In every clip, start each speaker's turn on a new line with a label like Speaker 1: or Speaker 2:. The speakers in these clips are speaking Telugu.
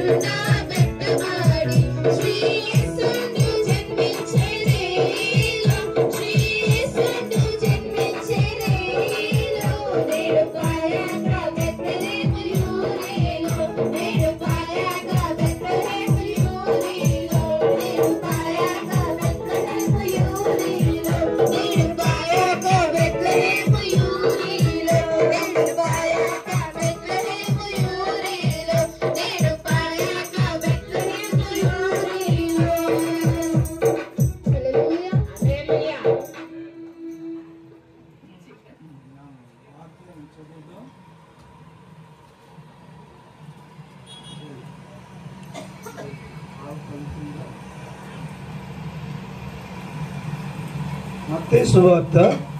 Speaker 1: మత్తయి సువార్త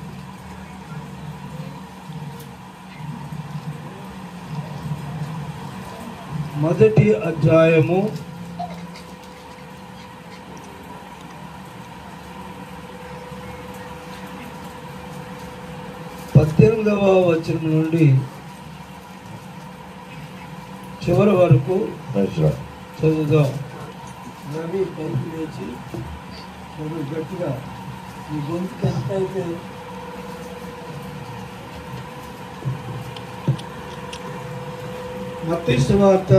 Speaker 1: మొదటి అధ్యాయము పద్దెనిమిదవ వచనం నుండి చివరి వరకు చదువుదాం రవి పైకి లేచి చదువు గట్టిగా ఈ గొంతుకి ఎంత అయితే మత్తి సువార్త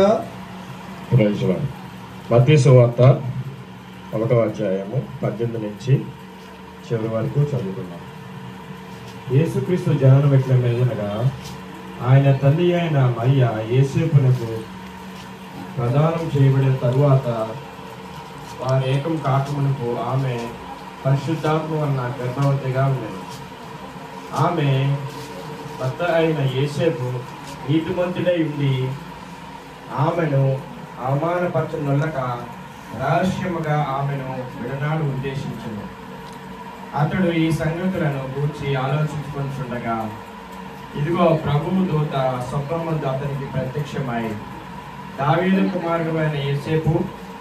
Speaker 2: మత్తయి సువార్త ఒకటో అధ్యాయము పద్దెనిమిది నుంచి చివరి వరకు చదువుకున్నాం యేసుక్రీస్తు జననం ఎట్ల మీదనగా ఆయన తల్లి అయిన మయ్య యేసేపునకు ప్రదానం చేయబడిన తరువాత వారి ఏకం కాకమునకు ఆమె పరిశుద్ధాత్మ వలన గర్భవతిగా ఉన్నది ఆమె భర్త అయిన యేసేపు నీతిమంతుడై ఉండి ఆమెను అవమానపరచనులక రహస్యముగా ఆమెను విడనాడు ఉద్దేశించును అతడు ఈ సంగతులను గూర్చి ఆలోచించుకుంటుండగా ఇదిగో ప్రభువు దూత స్వప్నమందు అతనికి ప్రత్యక్షమై దావీదు కుమారుడు అయిన యేసేపు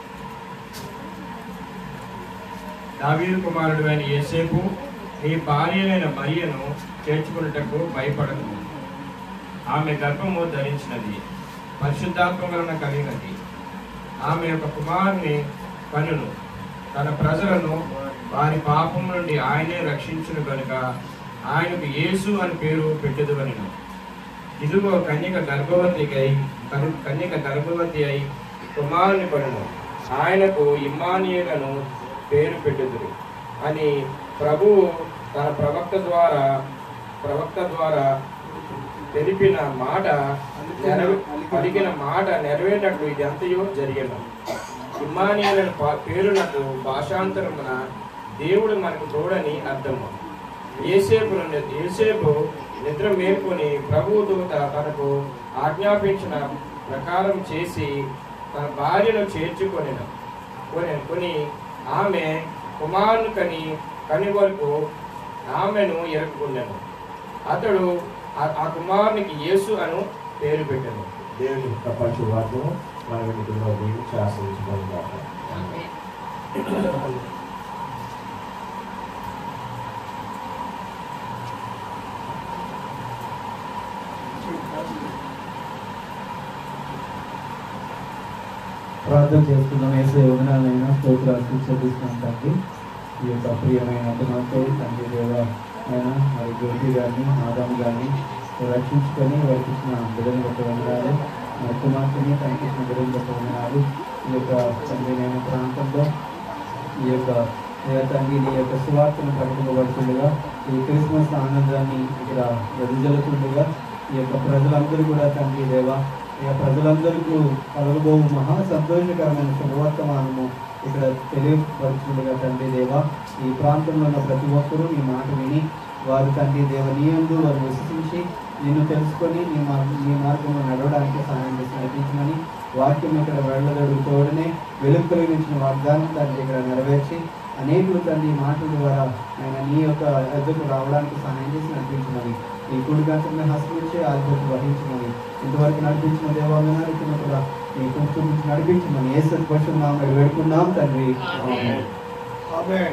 Speaker 2: దావీదు కుమారుడు అయిన యేసేపు నీ భార్య అయిన మరియను చేర్చుకున్నటకు భయపడదు ఆమె గర్భము ధరించినది పరిశుద్ధాత్మ వలన కలిగినది ఆమె యొక్క కుమారుని కనును తన ప్రజలను వారి పాపం నుండి ఆయనే రక్షించును కనుక ఆయనకు యేసు అని పేరు పెట్టెదువనెను ఇదిగో కన్యక గర్భవతి అయి కను- కన్యక గర్భవతి అయి కుమారుని పనును ఆయనకు ఇమ్మానియలను పేరు పెట్టుదురు అని ప్రభువు తన ప్రవక్త ద్వారా ప్రవక్త ద్వారా తెలిపిన మాట నెరవే- పలికిన మాట నెరవేరినట్లు ఇదంతయో జరిగను ఇమ్మానియలను పేరునకు భాషాంతరమున దేవుడు మనకు తోడని అర్థము ఏసేపు ఏసేపు నిద్ర మేల్కొని ప్రభువు దూత తనకు ఆజ్ఞాపించిన ప్రకారం చేసి తన భార్యను చేర్చుకొని కొని కొని ఆమె కుమారుని కని కని వరకు ఆమెను ఎరుకుకున్నాను అతడు ఆ- ఆ కుమారునికి యేసు అను పేరు పెట్టాను దేవుని ప్రపంచ వాక్యం మన వెనుకలో దీవించి ఆశ్రయించుకోవాలి
Speaker 3: ప్రార్థన చేసుకున్నాం వేసే వదనాలైనా స్తోత్రాలు చెల్లిస్తున్నాం తండ్రి ఈ యొక్క ప్రియమైన అతనితో తండ్రి దేవ ఆయన మరి జ్యోతి గారిని ఆదాము గారిని రక్షించుకొని వారికి ఇచ్చిన బిడ్డను గొప్ప వందనాలు మరి కుమార్తెని తనకి ఇచ్చిన బిడ్డను గొప్ప వందనాలు ఈ యొక్క తండ్రి నేను ప్రాంతంలో ఈ యొక్క ఈ యొక్క తండ్రి నీ యొక్క సువార్తను ప్రకటింపబడుతుండగా ఈ క్రిస్మస్ ఆనందాన్ని ఇక్కడ వెదజల్లుతుండగా ఈ యొక్క ప్రజలందరూ కూడా తండ్రి దేవ ఇక ప్రజలందరికీ కలగబో మహా సంతోషకరమైన శుభవర్తమానము ఇక్కడ తెలియపరుచుండగా తండ్రి దేవ ఈ ప్రాంతంలో ఉన్న ప్రతి ఒక్కరూ నీ మాట విని వారు తండ్రి దేవ నీ యందు వారు విశ్వసించి నిన్ను తెలుసుకొని నీ మార్గ నీ మార్గంలో నడవడానికి సహాయం చేసి నడిపించమని వాక్యం ఇక్కడ వెళ్ళదడుగుతోడనే వెలుగు కలిగించిన వాగ్దానం తండ్రి ఇక్కడ నెరవేర్చి అనేకులు తండ్రి ఈ మాటల ద్వారా ఆయన నీ యొక్క ఎద్దకు రావడానికి సహాయం చేసి నడిపించమని ఈ కుడి గంటలను హస్తించి ఆధ్యత వహించమని ఇంతవరకు నడిపించిన దేవాలయాలు కూడా నీ కొంచెం నడిపించమని ఏ సత్పక్షం వేడుకున్నాం తండ్రి ఆమేన్.
Speaker 1: ఆమేన్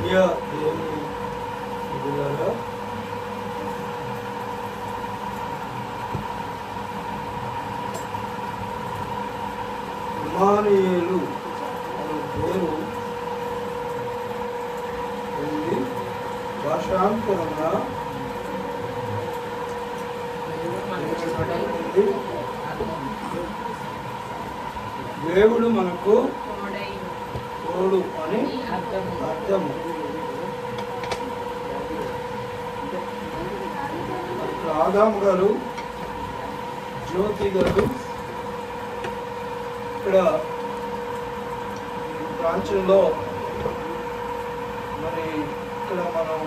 Speaker 1: ప్రియ దేవుని బిడ్డలారా, ఇమానుయేలు అనే పేరు ఉంది భాషాంతరంగా ఉంది. దేవుడు మనకు తోడు అని అర్థము ఇక్కడ ఆదాము గారు జ్యోతి గారు ఇక్కడ ఈ ప్రాంతంలో మరి ఇక్కడ మనం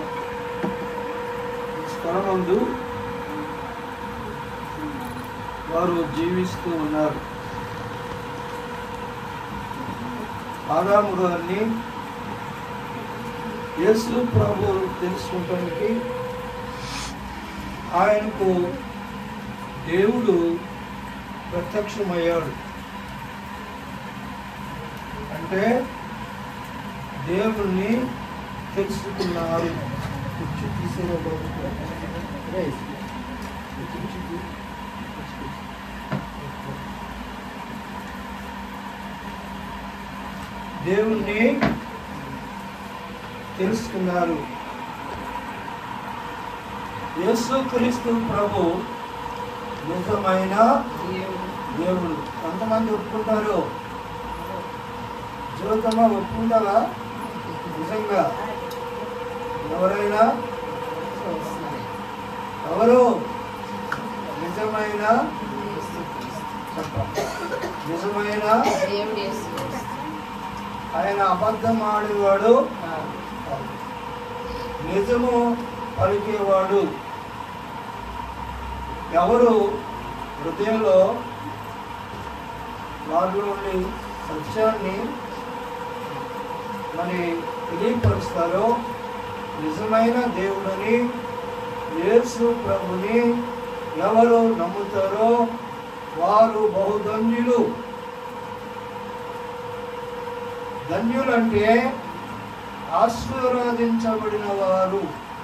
Speaker 1: ఈ స్థలమందు వారు జీవిస్తూ ఉన్నారు ఆదాము గారిని యేసు ప్రభు తెలుసుకుంటానికి ఆయనకు దేవుడు ప్రత్యక్షమయ్యాడు అంటే దేవుణ్ణి తెలుసుకున్నారు కుర్చీ తీసేరా బాబు. రేయ్, ఈ కుర్చీ తీ. దేవుణ్ణి తెలుసుకున్నారు యేసు క్రీస్తు ప్రభు నిజమైన దేవుడు కొంతమంది ఒప్పుకుంటారు జీవితంలో ఒప్పుకుంటారా నిజంగా ఎవరైనా ఎవరు నిజమైన నిజమైన ఆయన అబద్ధం ఆడేవాడు నిజము పలికేవాడు ఎవరు హృదయంలో వారిలో ఉండి సత్యాన్ని మరి తెలియపరుస్తారో నిజమైన దేవుడని యేసు ప్రభుని ఎవరు నమ్ముతారో వారు బహుధన్యులు ధన్యులంటే ఆశీర్వదించబడిన వారు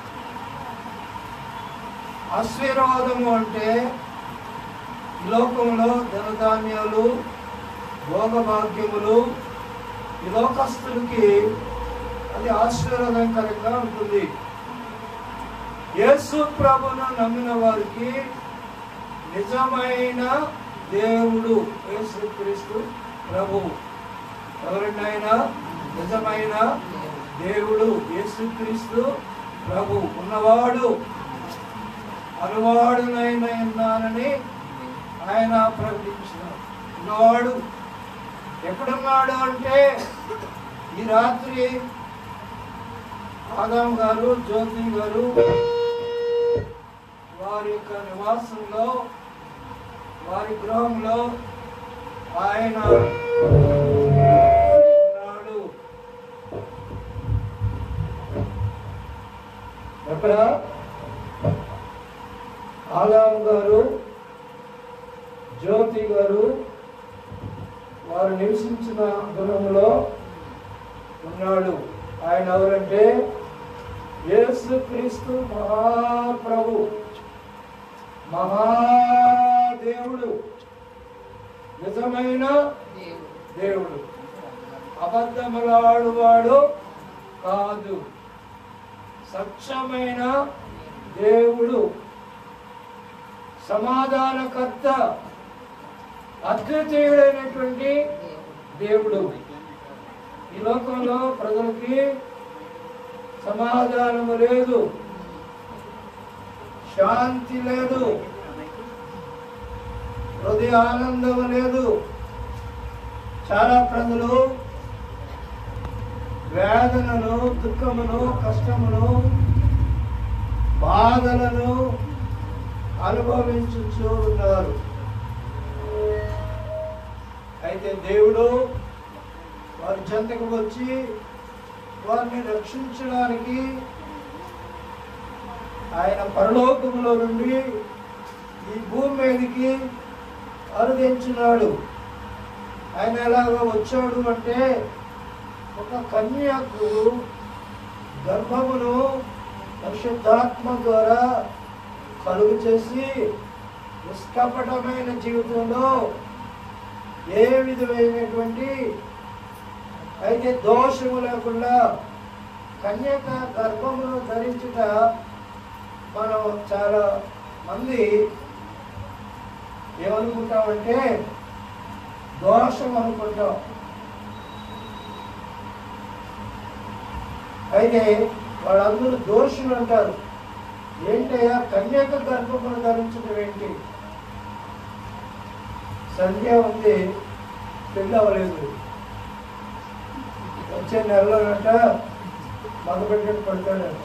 Speaker 1: ఆశీర్వాదము అంటే ఈ లోకంలో ధనధాన్యాలు భోగభాగ్యములు ఈ లోకస్తులకి అది ఆశీర్వాదకరంగా ఉంటుంది యేసు ప్రభును నమ్మిన వారికి నిజమైన దేవుడు యేసు క్రీస్తు ప్రభువు ఎవరండి ఆయన నిజమైన దేవుడు యేసుక్రీస్తు ప్రభు ఉన్నవాడు అనువాడునైన ఉన్నానని ఆయన ప్రకటించినాడు ఉన్నవాడు ఎక్కడున్నాడు అంటే ఈ రాత్రి ఆదాం గారు జ్యోతి గారు వారి యొక్క నివాసంలో వారి గృహంలో ఆయన ఉన్నాడు ఎక్కడ ఆదాం గారు జ్యోతి గారు వారు నివసించిన గృహంలో ఉన్నాడు ఆయన ఎవరంటే యేసు క్రీస్తు మహాప్రభు మహాదేవుడు నిజమైన దేవుడు అబద్ధములాడువాడు కాదు సత్యమైన దేవుడు సమాధానకర్త అద్వితీయుడైనటువంటి దేవుడు ఈ లోకంలో ప్రజలకి సమాధానము లేదు శాంతి లేదు హృదయ ఆనందము లేదు చాలా ప్రజలు వేదనను దుఃఖమును కష్టమును బాధలను అనుభవించుచూ ఉన్నారు అయితే దేవుడు వారి చెంతకు వచ్చి వారిని రక్షించడానికి ఆయన పరలోకములో నుండి ఈ భూమి మీదకి అరుదించినాడు ఆయన ఎలాగ వచ్చాడు అంటే ఒక కన్యకు గర్భమును పరిశుద్ధాత్మ ద్వారా కలుగు చేసి నిష్కపటమైన జీవితంలో ఏ విధమైనటువంటి అయితే దోషము లేకుండా కన్యక గర్భమును ధరించుట మనం చాలా మంది ఏమనుకుంటామంటే దోషం అనుకుంటాం అయితే వాళ్ళందరూ దోషులు అంటారు ఏంటయ్యా కన్యక గర్భమును ధరించడం ఏంటి సంధ్య ఉంది పెళ్ళి అవ్వలేదు వచ్చే నెలలోనట మగబిడ్డను పడతాడట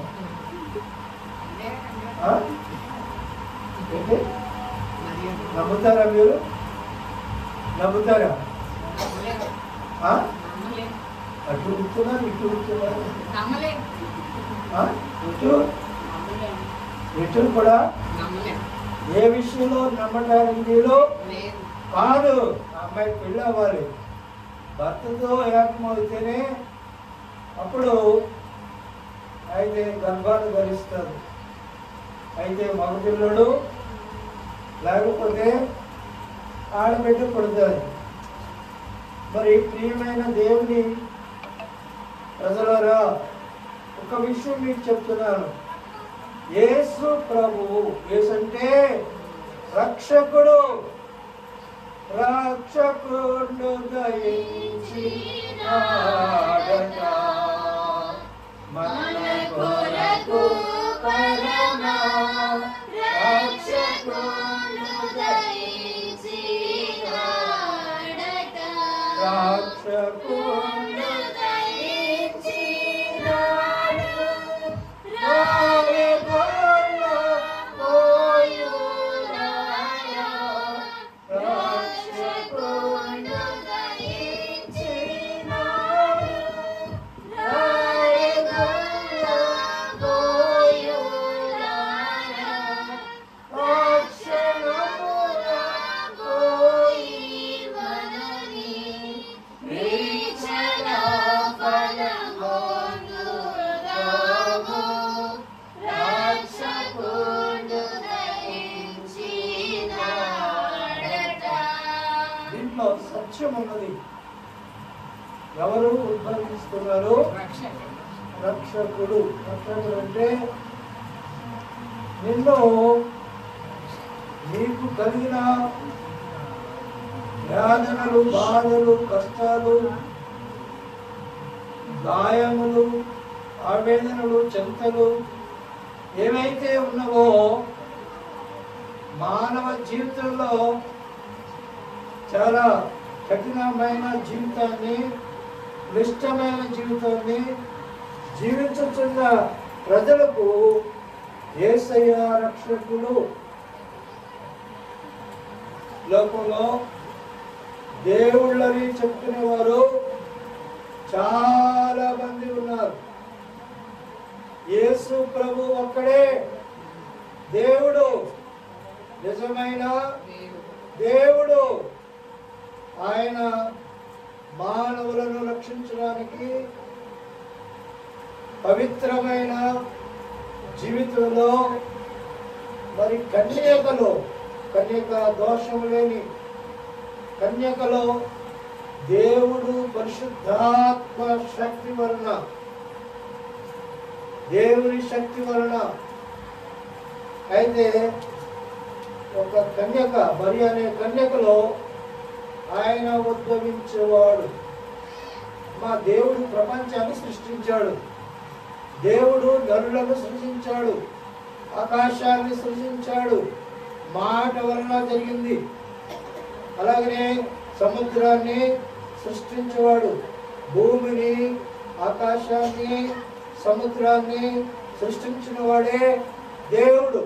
Speaker 1: ఆ? ఏంటి నమ్ముతారా మీరు నమ్ముతారా ఆ? అటు కూర్చున్నారు ఇటు కూర్చున్నారు ఆ? ఇటు ఇటు కూడా ఏ విషయంలో నమ్మటానికి మీరు కాదు ఆ అమ్మాయి పెళ్ళి అవ్వాలి భర్తతో ఏకమవుతేనే అప్పుడు అయితే గర్భాన్ని ధరిస్తారు అయితే మగపిల్లడు లేకపోతే ఆడబిడ్డ పుడతారు మరి ప్రియమైన దేవుని ప్రజలరా ఒక విషయం మీకు చెప్తున్నాను యేసు ప్రభువు యేసు అంటే రక్షకుడు రక్షకుడు దయించి నాడట. మన కొరకు పరమ రక్షకుడు రక్షకుడు రాయగల పోయురాయా. రక్షకుడు దీంట్లో సత్యం ఉన్నది ఎవరు ఉద్భవిస్తున్నారు రక్షకుడు రక్షకుడు అంటే నిన్ను నీకు కలిగిన వేదనలు బాధలు కష్టాలు గాయములు ఆవేదనలు చింతలు ఏవైతే ఉన్నవో మానవ జీవితంలో చాలా కఠినమైన జీవితాన్ని క్లిష్టమైన జీవితాన్ని జీవించుతున్న ప్రజలకు ఏసయ్య రక్షకులు లోకంలో దేవుళ్ళని చెప్పుకునేవారు చాలా మంది ఉన్నారు యేసు ప్రభు ఒక్కడే దేవుడు నిజమైన దేవుడు ఆయన మానవులను రక్షించడానికి పవిత్రమైన జీవితంలో మరి కన్యకలో కన్యక దోషం లేని కన్యకలో దేవుడు పరిశుద్ధాత్మ శక్తి వలన దేవుని శక్తి వలన అయితే ఒక కన్యక మరి అనే కన్యకలో ఆయన ఉద్భవించేవాడు మా దేవుడు ప్రపంచాన్ని సృష్టించాడు దేవుడు నరులను సృష్టించాడు ఆకాశాన్ని సృష్టించాడు మాట వలన జరిగింది అలాగనే సముద్రాన్ని సృష్టించేవాడు భూమిని ఆకాశాన్ని సముద్రాన్ని సృష్టించిన వాడే దేవుడు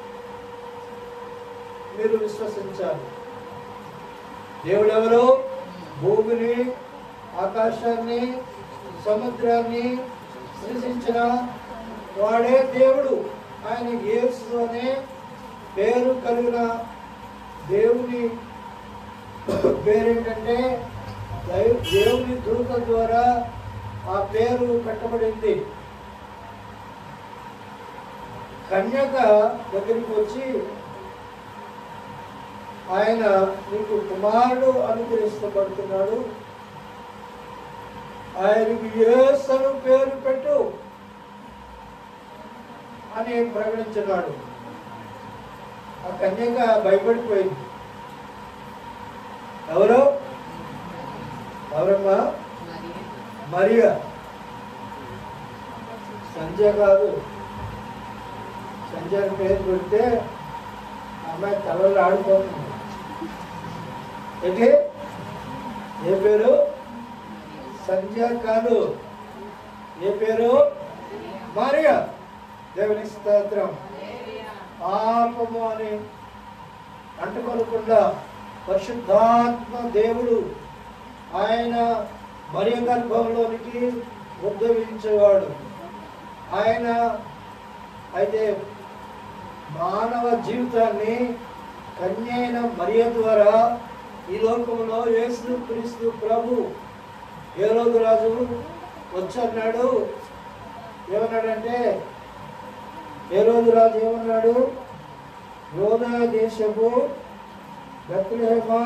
Speaker 1: మీరు విశ్వసించాలి దేవుడు ఎవరు భూమిని ఆకాశాన్ని సముద్రాన్ని సృష్టించిన వాడే దేవుడు ఆయన యేసు అనే పేరు కలిగిన దేవుని పేరేంటంటే దైవ- దేవుని దూత ద్వారా ఆ పేరు పెట్టబడింది కన్యక దగ్గరికి వచ్చి ఆయన నీకు కుమారుడు అనుగ్రహిస్తబడుతున్నాడు ఆయనకు యేసను పేరు పెట్టు అని ప్రకటించినాడు ఆ కన్యక భయపడిపోయింది ఎవరు ఎవరమ్మా మరియా సంజయ్ కాదు సంజయ్ అని పేరు పెడితే ఆ అమ్మాయి తలలో ఆడిపోతుంది ఏంటి ఏ పేరు సంజయ్ కాదు ఏ పేరు మరియా దేవుని స్తోత్రం పాపము అని అంటుకొనకుండా పరిశుద్ధాత్మ దేవుడు ఆయన మరియ గర్భంలోనికి ఉద్భవించేవాడు ఆయన అయితే మానవ జీవితాన్ని కన్యైన మరియ ద్వారా ఈ లోకంలో యేసు క్రీస్తు ప్రభు ఏ రోజు రాజు వచ్చన్నాడు ఏమన్నాడంటే ఏ రోజు రాజు ఏమన్నాడు యోధా దేశపు బెత్లెహేమా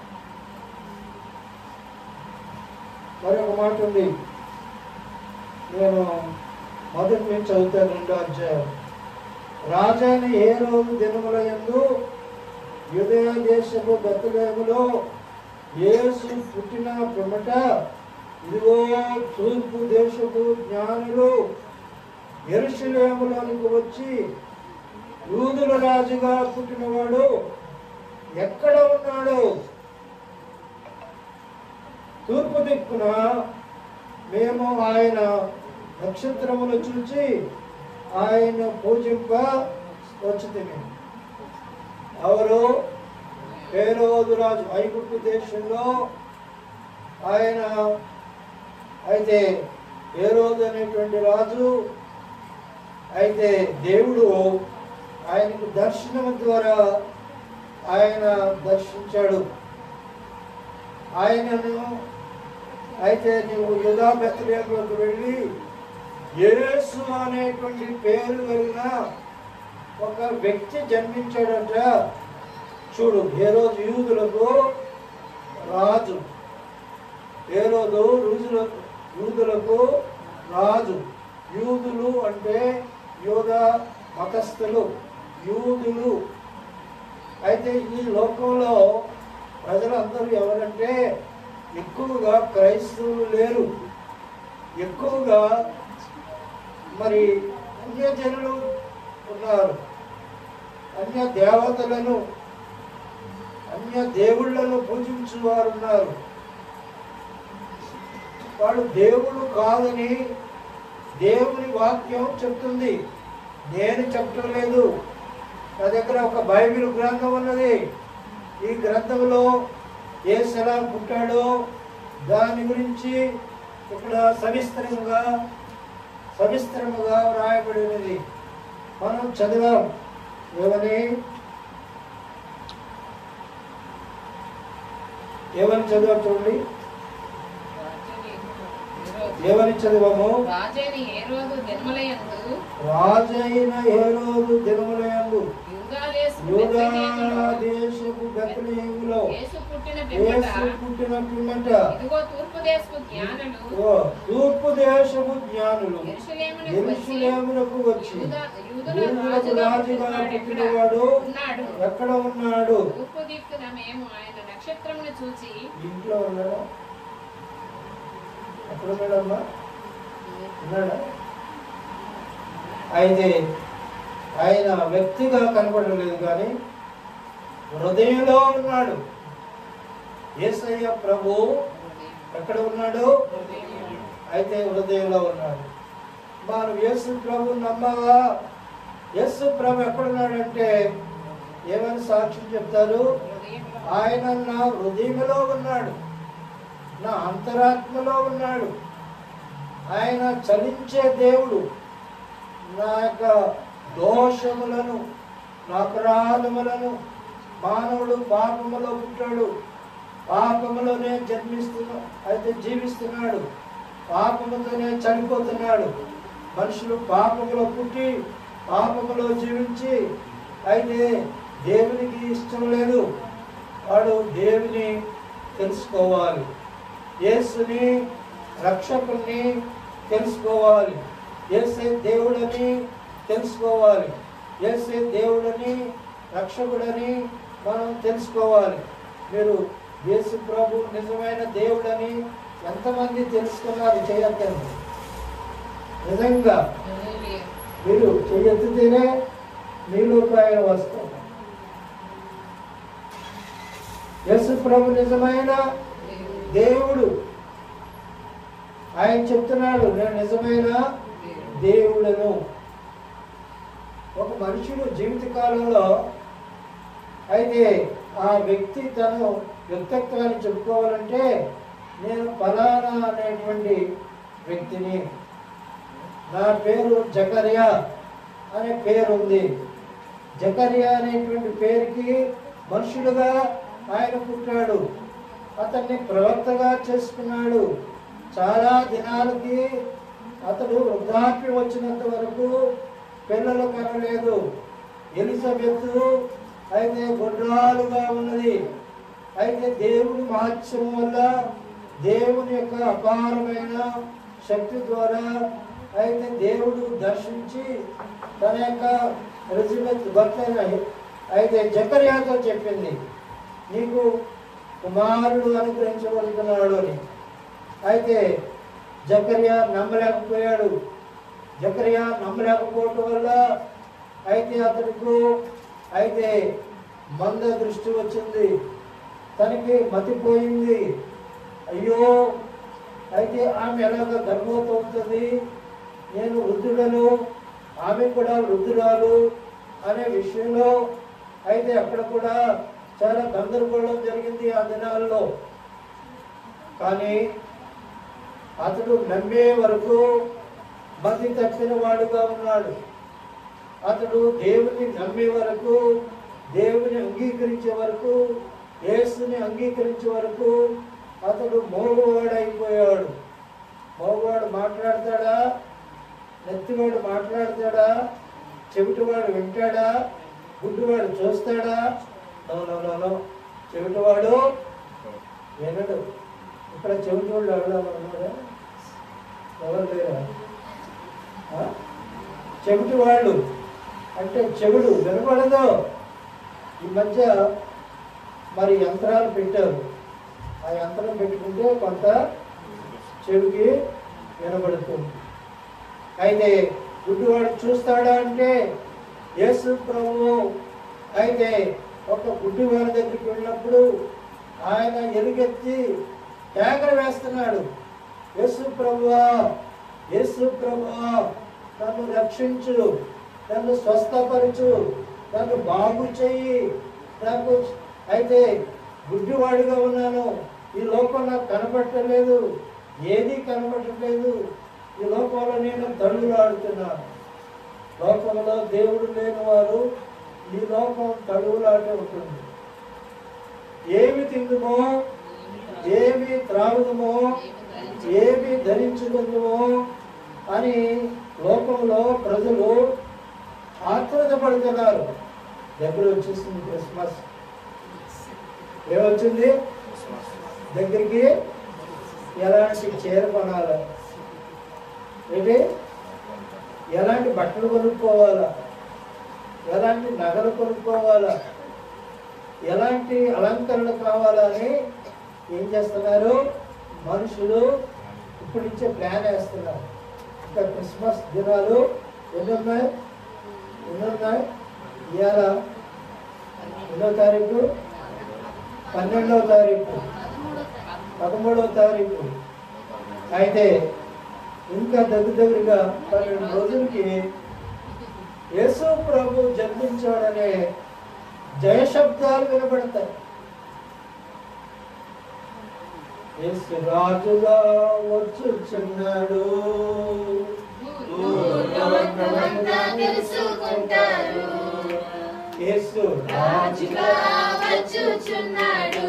Speaker 1: మరొక మాట ఉంది నేను మొదటి నుంచి చదువుతాను రెండో అధ్యాయం రాజైన ఏ రోజు దినముల యందు యుదయ దేశపు బెత్లెహేములో యేసు పుట్టిన పిమ్మట ఇదిగో తూర్పు దేశపు జ్ఞానులు ఎరుషులేములోనికి వచ్చి యూదుల రాజుగా పుట్టినవాడు ఎక్కడ ఉన్నాడు తూర్పు దిక్కున మేము ఆయన నక్షత్రములు చూచి ఆయన పూజింప వచ్చితిమి ఎవరు పేరోదు రాజు ఐగుప్తు దేశంలో ఆయన అయితే పేరోదు అనేటువంటి రాజు అయితే దేవుడు ఆయనకు దర్శనం ద్వారా ఆయన దర్శించాడు ఆయనను అయితే నీవు యుధా బెత్లెహేములోకి వెళ్ళి యేసు అనేటువంటి పేరు కలిగిన ఒక వ్యక్తి జన్మించాడట చూడు ఏ రోజు యూదులకు రాజు ఏ రోజు యూదులకు యూదులకు రాజు యూదులు అంటే యూద మతస్థులు యూదులు అయితే ఈ లోకంలో ప్రజలందరూ ఎవరంటే ఎక్కువగా క్రైస్తవులు లేరు ఎక్కువగా మరి అన్యజనులు ఉన్నారు అన్య దేవతలను అన్య దేవుళ్ళను పూజించు వారు ఉన్నారు వాడు దేవుడు కాదని దేవుని వాక్యం చెప్తుంది నేను చెప్పటం లేదు నా దగ్గర ఒక బైబిల్ గ్రంథం ఉన్నది ఈ గ్రంథంలో ఏ ఎలా పుట్టాడో దాని గురించి ఇక్కడ సవిస్తరంగా సవిస్తరముగా వ్రాయబడినది మనం చదివాం ఏమని ఏమని చదివాం చూడండి ఏమని చదివాము
Speaker 4: రాజైన ఏ రోజు జన్మలయందు
Speaker 1: రాజైన ఏ రోజు దినములయందు
Speaker 4: యూదాదేశపు
Speaker 1: యూదా
Speaker 4: బెత్లెహేములో
Speaker 1: దేశపు బెత్లెహేములో
Speaker 4: యేసు పుట్టిన పిమ్మట
Speaker 1: యేసు పుట్టిన పిమ్మట
Speaker 4: ఇదిగో తూర్పు దేశపు జ్ఞానులు
Speaker 1: ఓ తూర్పు దేశపు జ్ఞానులు
Speaker 4: యెరూషలేమునకు వచ్చి
Speaker 1: ఎరుషులేమునకు వచ్చి
Speaker 4: యూదా- యూదుల
Speaker 1: యూదులకు
Speaker 4: రాజుగా
Speaker 1: రాజుగా
Speaker 4: పుట్టినవాడు ఎక్కడ
Speaker 1: పుట్టినవాడు
Speaker 4: ఉన్నాడు
Speaker 1: ఎక్కడ ఉన్నాడు
Speaker 4: తూర్పు దిక్కున మేము ఆయన నక్షత్రమును చూచి
Speaker 1: ఇంట్లో ఉన్నాడా ఎక్కడ ఉన్నాడమ్మా ఉన్నాడా అయితే ఆయన వ్యక్తిగా కనపడలేదు కానీ హృదయంలో ఉన్నాడు యేసయ్య ప్రభు ఎక్కడ ఉన్నాడు అయితే హృదయంలో ఉన్నాడు మనం యేసు ప్రభు నమ్మగా యేసు ప్రభు ఎక్కడున్నాడంటే ఏమని సాక్ష్యం చెప్తారు ఆయన నా హృదయంలో ఉన్నాడు నా అంతరాత్మలో ఉన్నాడు ఆయన చలించే దేవుడు నా యొక్క దోషములను నా అపరాధములను మానవుడు పాపములో పుట్టాడు పాపములోనే జన్మిస్తున్నా అయితే జీవిస్తున్నాడు పాపముతోనే చనిపోతున్నాడు మనుషులు పాపములో పుట్టి పాపములో జీవించి అయితే దేవునికి ఇష్టం లేదు వాడు దేవుని తెలుసుకోవాలి యేసుని రక్షకుని తెలుసుకోవాలి యేసే దేవుడని తెలుసుకోవాలి యేసే దేవుడని రక్షకుడని మనం తెలుసుకోవాలి మీరు యేసు ప్రభు నిజమైన దేవుడని ఎంతమంది తెలుసుకున్నారు చేయొద్దండి నిజంగా మీరు చెయ్యెత్తితేనే మీలోకి ఆయన వస్తారు యేసు ప్రభు నిజమైన దేవుడు ఆయన చెప్తున్నాడు నేను నిజమైన దేవుడను ఒక మనుషుడు జీవిత కాలంలో అయితే ఆ వ్యక్తి తను వ్యక్తిత్వాన్ని చెప్పుకోవాలంటే నేను ఫలానా అనేటువంటి వ్యక్తిని నా పేరు జకరియా అనే పేరు ఉంది జకరియా అనేటువంటి పేరుకి మనుషులుగా ఆయన పుట్టాడు అతన్ని ప్రవక్తగా చేసుకున్నాడు చాలా దినాలకి అతడు వృద్ధాప్యం వచ్చినంత వరకు పిల్లలు కనలేదు ఎలిజబెత్ అయితే గుడ్రాలుగా ఉన్నది అయితే దేవుని మహత్యం వల్ల దేవుని యొక్క అపారమైన శక్తి ద్వారా అయితే దేవుడు దర్శించి తన యొక్క ఎలిజబెత్ భర్త అయిన అయితే జకర్యాతో చెప్పింది నీకు కుమారుడు అనుగ్రహించబడుతున్నాడు అని అయితే జకర్యా నమ్మలేకపోయాడు జకర్యా నమ్మలేకపోవటం వల్ల అయితే అతడికి అయితే మంద దృష్టి వచ్చింది తనకి మతిపోయింది అయ్యో అయితే ఆమె ఎలాగ గర్భవతి అవుతుంది నేను వృద్ధుడను ఆమె కూడా వృద్ధురాలు అనే విషయంలో అయితే అక్కడ కూడా చాలా గందరగోళం జరిగింది ఆ దినాల్లో కానీ అతడు నమ్మే వరకు మతి తప్పిన వాడుగా ఉన్నాడు అతడు దేవుని నమ్మే వరకు దేవుని అంగీకరించే వరకు యేసుని అంగీకరించే వరకు అతడు మోగవాడైపోయాడు మోగవాడు మాట్లాడతాడా నెత్తివాడు మాట్లాడతాడా చెవిటివాడు వింటాడా గుడ్డివాడు చూస్తాడా నో నో నో నో చెవిటివాడు వినడు ఇక్కడ చెవిటి వాళ్ళు ఎవరైనా ఉన్నారా ఎవరు లేరా ఆ? చెవిటి వాళ్ళు అంటే చెవుడు వినపడదు ఈ మధ్య మరి యంత్రాలు పెట్టారు ఆ యంత్రం పెట్టుకుంటే కొంత చెవికి వినబడుతుంది అయితే గుడ్డివాడు చూస్తాడా అంటే యేసు ప్రభువు అయితే ఒక గుడ్డివాడి దగ్గరికి వెళ్ళినప్పుడు ఆయన ఎలుగెత్తి కేకలు వేస్తున్నాడు యేసు ప్రభువా యేసు ప్రభువా నన్ను రక్షించు నన్ను స్వస్థపరచు నన్ను బాగు చెయ్యి నాకు అయితే గుడ్డివాడిగా ఉన్నాను ఈ లోకం నాకు కనపట్టలేదు ఏది కనపడట్లేదు ఈ లోకంలో నేను తడుగులాడుతున్నాను లోకంలో దేవుడు లేని వారు ఈ లోకం తడుగులాటే ఉంటుంది ఏమి తిందుమో ఏమి త్రాగుదమో ఏమి ధరించుకుందుమో అని లోకంలో ప్రజలు ఆత్రుత పడుతున్నారు దగ్గర వచ్చేసింది క్రిస్మస్ ఏమొచ్చింది దగ్గరికి ఎలాంటి చీర కొనాలి ఏంటి ఎలాంటి బట్టలు కొనుక్కోవాలా ఎలాంటి నగలు కొనుక్కోవాలా ఎలాంటి అలంకరణ కావాలని ఏం చేస్తున్నారు మనుషులు ఇప్పుడు ఇచ్చే ప్లాన్ వేస్తున్నారు ఇంకా క్రిస్మస్ దినాలు ఎన్ని ఉన్నాయి ఎన్ని ఉన్నాయి ఇవాళ ఎన్నో తారీఖు పన్నెండవ తారీఖు పదమూడవ తారీఖు అయితే ఇంకా దగ్గర దగ్గరగా పన్నెండు రోజులకి యేసు ప్రభు జన్మించాడనే జయశబ్దాలు వినబడతాయి యేసు రాజుగా వచ్చుచున్నాడు
Speaker 5: భూలోకమంతా తెలుసుకుంటారు.
Speaker 1: యేసు
Speaker 5: రాజుగా వచ్చుచున్నాడు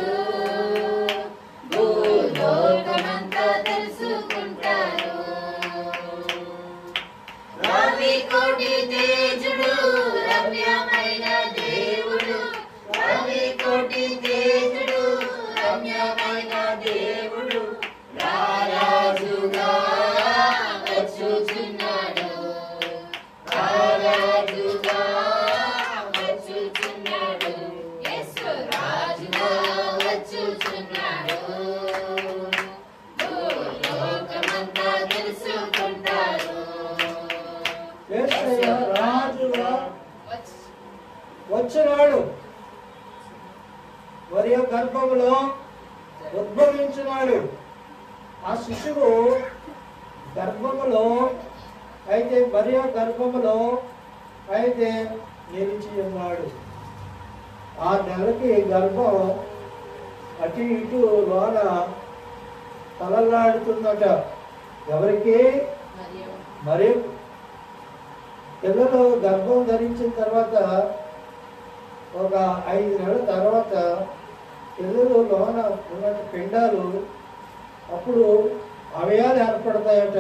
Speaker 5: భూలోకమంతా తెలుసుకుంటారు రవి కోటి తేజుడు దేవుడు రమ్యమైన దేవుడు రవి కోటి తేజుడు రమ్యమైన దేవుడు రారాజుగా వచ్చుచున్నాడు రారాజుగా వచ్చుచున్నాడు యేసు రాజుగా వచ్చుచున్నాడు లోకమంతా తెలుసుకుంటారు
Speaker 1: యేసయ్య రాజుగా
Speaker 4: వచ్చి
Speaker 1: వచ్చినాడు మరియు గర్భములో ఉద్భవించినాడు ఆ శిశువు గర్భములో అయితే మరియు గర్భములో అయితే నిలిచి ఉన్నాడు ఆ నెలకి గర్భం అటు ఇటు లోన తలలాడుతుందట ఎవరికి
Speaker 4: మరియు
Speaker 1: మరి పిల్లలు గర్భం ధరించిన తర్వాత ఒక ఐదు నెలల తర్వాత పిల్లలు లోన ఉన్న పిండాలు అప్పుడు అవయాలు ఏర్పడతాయట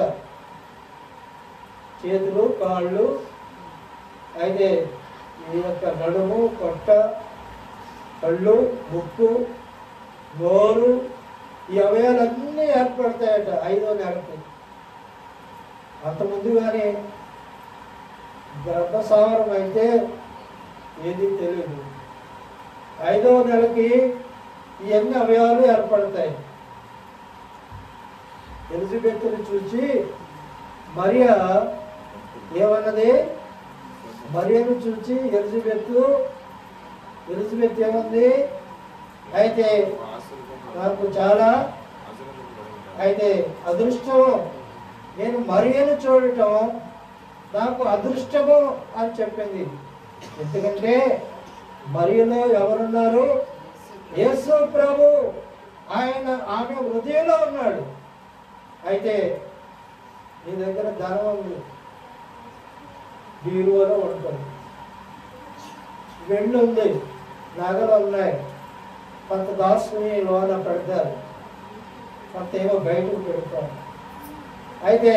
Speaker 1: చేతులు కాళ్ళు అయితే ఈ యొక్క నడుము పొట్ట కళ్ళు ముక్కు నోరు ఈ అవయాలన్నీ ఏర్పడతాయట ఐదో నెలకు అంత ముందుగానే గర్భసావరం అయితే ఏది తెలియదు ఐదవ నెలకి ఇవన్నీ అవయవాలు ఏర్పడతాయి ఎలిజబెత్ని చూసి మరియా ఏమన్నది మరియను చూసి ఎలిజబెత్ ఎలిజబెత్ ఏమంది అయితే నాకు చాలా అయితే అదృష్టం నేను మరియను చూడటం నాకు అదృష్టము అని చెప్పింది ఎందుకంటే మరియలో ఎవరున్నారు యేసు ప్రభు ఆయన ఆమె హృదయంలో ఉన్నాడు అయితే నీ దగ్గర ధనం ఉంది బీరువాలో ఉంటుంది వెండి ఉంది నగలు ఉన్నాయి కొంత దాసుని లోన పెడతారు కొంత ఏమో బయటకు పెడతారు అయితే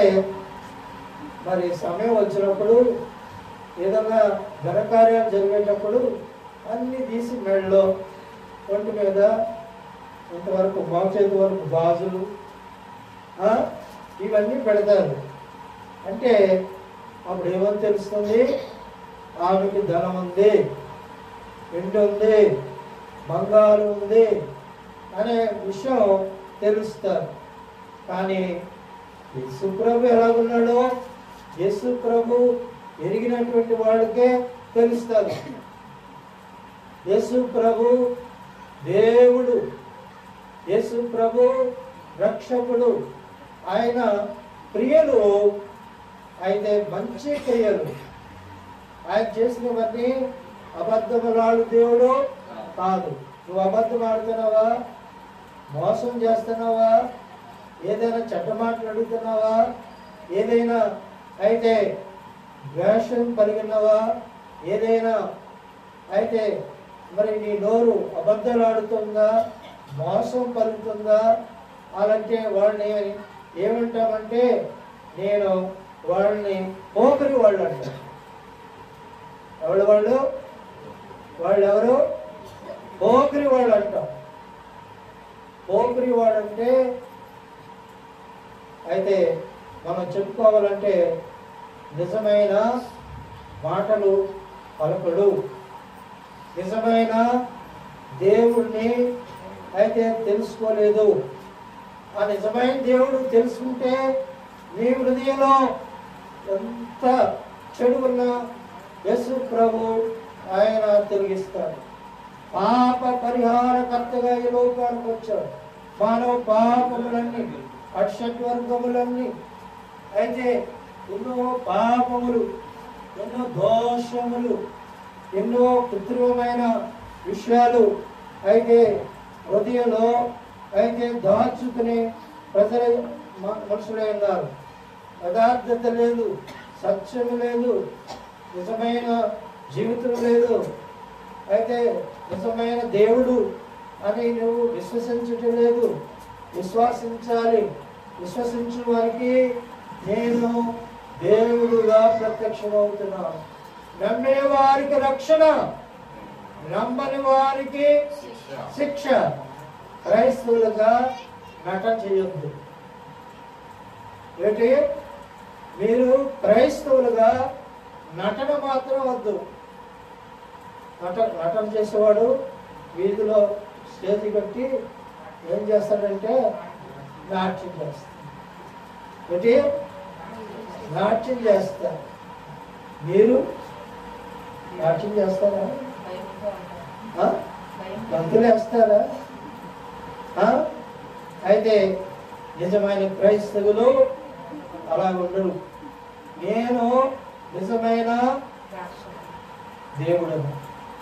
Speaker 1: మరి సమయం వచ్చినప్పుడు ఏదైనా ఘనకార్యాలు జరిగేటప్పుడు అన్ని తీసి మెడలో ఒంటి మీద ఇంతవరకు మోచేతి వరకు గాజులు ఆ, ఇవన్నీ పెడతారు అంటే అప్పుడు ఏమని తెలుస్తుంది ఆమెకి ధనం ఉంది వెండి ఉంది బంగారు ఉంది అనే విషయం తెలుస్తారు కానీ యేసు ప్రభు ఎలాగున్నాడో యేసు ప్రభు ఎరిగినటువంటి వాడికే తెలుస్తుంది యేసు ప్రభు దేవుడు యేసు ప్రభు రక్షకుడు ఆయన క్రియలు అయితే మంచి క్రియలు ఆయన చేసినవన్నీ అబద్ధములాడు దేవుడు కాదు నువ్వు అబద్ధం ఆడుతున్నావా మోసం చేస్తున్నావా ఏదైనా చెడ్డ మాటలు అడుగుతున్నావా ఏదైనా అయితే ద్వేషం కలిగినవా ఏదైనా అయితే మరి నీ నోరు అబద్ధాలు ఆడుతుందా మోసం పలుకుతుందా అలాంటే వాళ్ళని ఏమంటామంటే నేను వాళ్ళని పోకరి వాళ్ళు అంటారు ఎవరు వాళ్ళు వాళ్ళు ఎవరు పోకరి వాడు అంటాం పోకరి వాడంటే అయితే మనం చెప్పుకోవాలంటే నిజమైన మాటలు పలకడు నిజమైన దేవుణ్ణి అయితే తెలుసుకోలేదు ఆ నిజమైన దేవుడు తెలుసుకుంటే నీ హృదయంలో ఎంత చెడు ఉన్నా యేసు ప్రభు ఆయన తొలగిస్తాడు పాప పరిహారకర్తగా ఈ లోకానికి వచ్చాడు మానవ పాపములన్నీ అక్షట్ వర్గములన్నీ అయితే ఎన్నో పాపములు ఎన్నో దోషములు ఎన్నో కృత్రిమమైన విషయాలు అయితే హృదయంలో అయితే దాచుకునే ప్రజల మ- మనుషులై ఉన్నారు యథార్థత లేదు సత్యము లేదు నిజమైన జీవితం లేదు అయితే నిజమైన దేవుడు అని నువ్వు విశ్వసించటం లేదు విశ్వాసించాలి విశ్వసించిన వారికి నేను దేవుడుగా ప్రత్యక్షమవుతున్నాను నమ్మే వారికి రక్షణ నమ్మని వారికి శిక్ష క్రైస్తవులుగా నటన చేయొద్దు ఏంటి మీరు క్రైస్తవులుగా నటన మాత్రం వద్దు నట నటన చేసేవాడు వీధిలో స్టేజ్ కట్టి ఏం చేస్తాడంటే నాట్యం చేస్తాడు ఏంటి నాట్యం చేస్తారు మీరు నాట్యం చేస్తారా ఆ? గంతులు వేస్తారా ఆ? అయితే నిజమైన క్రైస్తవులు అలా ఉండరు నేను నిజమైన దేవుడను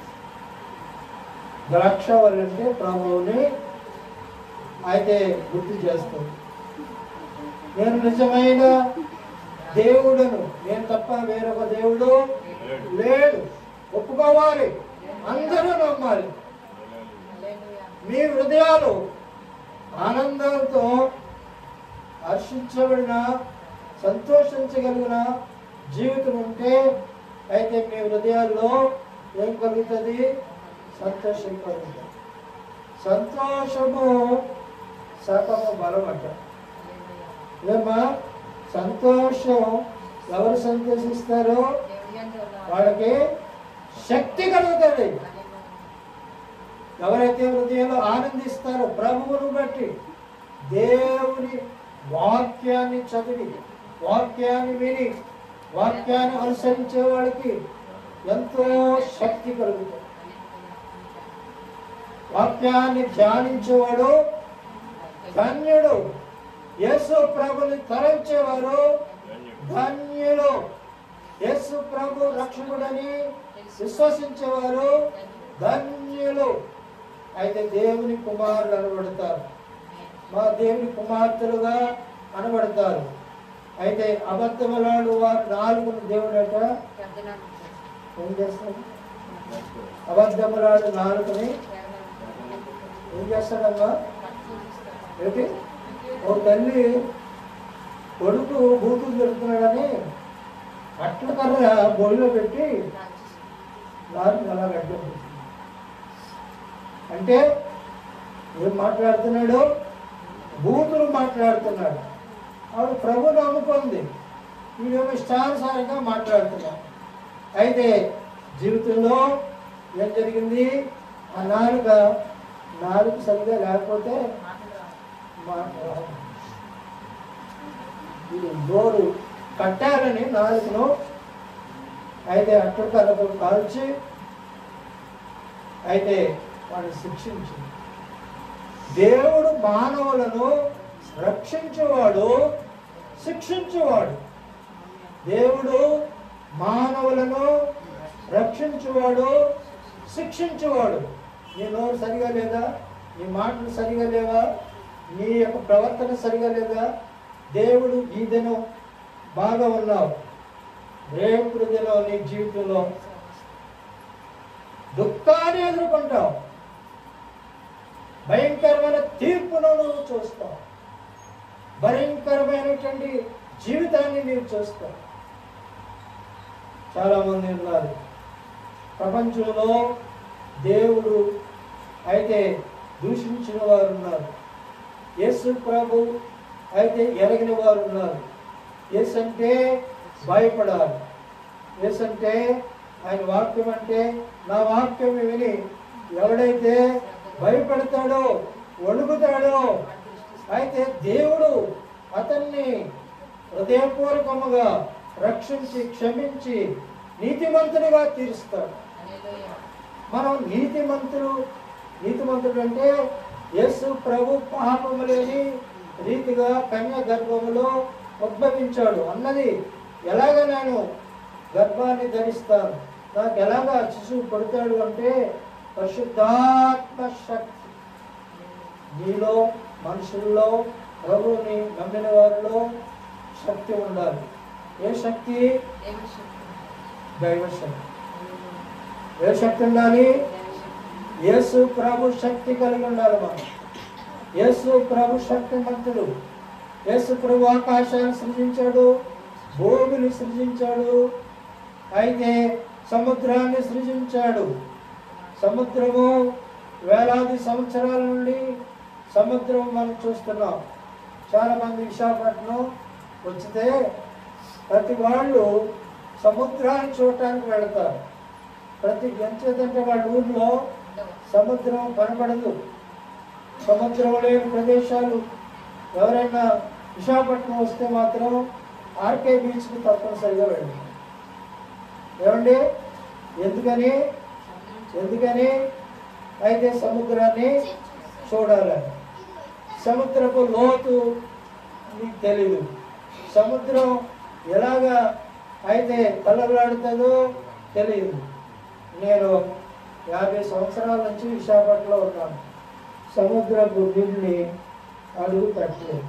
Speaker 1: ద్రాక్షవల్లి అంటే ప్రభువుని అయితే గుర్తు చేస్తుంది నేను నిజమైన దేవుడను నేను తప్ప వేరొక దేవుడు లేడు ఒప్పుకోవాలి అందరూ నమ్మాలి మీ హృదయాలు ఆనందంతో హర్షించబడిన సంతోషించగలిగిన జీవితం ఉంటే అయితే మీ హృదయాల్లో ఏం కలుగుతుంది సంతోషం కలుగుతుంది సంతోషము సకము బలం అంట ఏమా సంతోషం ఎవరు సంతోషిస్తారో వాళ్ళకి శక్తి కలుగుతుంది ఎవరైతే హృదయంలో ఆనందిస్తారో ప్రభువును బట్టి దేవుని వాక్యాన్ని చదివి వాక్యాన్ని విని వాక్యాన్ని అనుసరించే వాళ్ళకి ఎంతో శక్తి కలుగుతుంది వాక్యాన్ని ధ్యానించేవాడు ధన్యుడు యేసు ప్రభుని తరించేవారు ధన్యులు యేసు ప్రభు రక్షకుడని విశ్వసించేవారు ధన్యులు అయితే దేవుని కుమారులు అనబడతారు మా దేవుని కుమార్తెలుగా అనబడతారు అయితే అబద్ధములాడు వారు నాలుగును దేవుడట ఏం చేస్తాడు అబద్ధములాడు నాలుగుని ఏం చేస్తాడమ్మా ఏంటి ఓ తల్లి కొడుకు బూతులు జరుగుతున్నాడని అట్ల కర్ర బొడిలో పెట్టి నాలుగు అలా కట్టింది అంటే ఏం మాట్లాడుతున్నాడు బూతులు మాట్లాడుతున్నాడు ఆవిడ ప్రభు నమ్ముకుంది వీడేమో ఇష్టానుసారంగా మాట్లాడుతున్నాడు అయితే జీవితంలో ఏం జరిగింది ఆ నాలుక నాలుక సరిగా లేకపోతే మాట రాదు. ఇది నోరు కట్టాలని నాలుకను అయితే అట్ల కర్రతో కాల్చి అయితే వాడిని శిక్షించింది దేవుడు మానవులను రక్షించేవాడు శిక్షించేవాడు దేవుడు మానవులను రక్షించేవాడు శిక్షించేవాడు నీ నోరు సరిగా లేదా నీ మాటలు సరిగా లేవా నీ యొక్క ప్రవర్తన సరిగా లేదా దేవుడు ఈ దినం బాగా ఉన్నావు రేపు దినం నీ జీవితంలో దుఃఖాన్ని ఎదుర్కొంటావు భయంకరమైన తీర్పును నువ్వు చూస్తావు భయంకరమైనటువంటి జీవితాన్ని నీవు చూస్తావు చాలా మంది ఉన్నారు ప్రపంచంలో దేవుడు అయితే దూషించిన వారు ఉన్నారు యేసు ప్రభు అయితే ఎరగిన వారు ఉన్నారు యేసు అంటే భయపడాలి యేసు అంటే ఆయన వాక్యం అంటే నా వాక్యం విని ఎవడైతే భయపడతాడో వణుకుతాడో అయితే దేవుడు అతన్ని హృదయపూర్వకముగా రక్షించి క్షమించి నీతిమంతునిగా తీరుస్తాడు మనం నీతిమంతులు నీతిమంతుడు అంటే యేసు ప్రభు పాపము లేని రీతిగా కన్య గర్భములో ఉద్భవించాడు అన్నది ఎలాగ నేను గర్భాన్ని ధరిస్తాను నాకు ఎలాగ శిశువు పడతాడు అంటే పరిశుద్ధాత్మ శక్తి నీలో మనుషుల్లో ప్రభువుని నమ్మిన వారిలో శక్తి ఉండాలి ఏ శక్తి దైవ శక్తి ఏ శక్తి ఉండాలి యేసు ప్రభు శక్తి కలిగి ఉండాలి మనం యేసు ప్రభు శక్తిమంతుడు యేసు ప్రభు ఆకాశాన్ని సృజించాడు భూమిని సృజించాడు అయితే సముద్రాన్ని సృజించాడు సముద్రము వేలాది సంవత్సరాల నుండి సముద్రం మనం చూస్తున్నాం చాలా మంది విశాఖపట్నం వచ్చితే ప్రతి వాళ్ళు సముద్రాన్ని చూడటానికి వెళతారు ప్రతి ఎంచేదంటే వాళ్ళ ఊర్లో సముద్రం కనబడదు సముద్రం లేని ప్రదేశాలు ఎవరైనా విశాఖపట్నం వస్తే మాత్రం ఆర్కే బీచ్కి తప్పనిసరిగా వెళ్ళండి ఏమండి ఎందుకని ఎందుకని అయితే సముద్రాన్ని చూడాలని సముద్రపు లోతు మీకు తెలియదు సముద్రం ఎలాగా అయితే కలవలాడుతుందో తెలియదు నేను యాభై సంవత్సరాల నుంచి విశాఖపట్నంలో ఉన్నాను సముద్రపు నీళ్ళని అడుగు పెట్టలేదు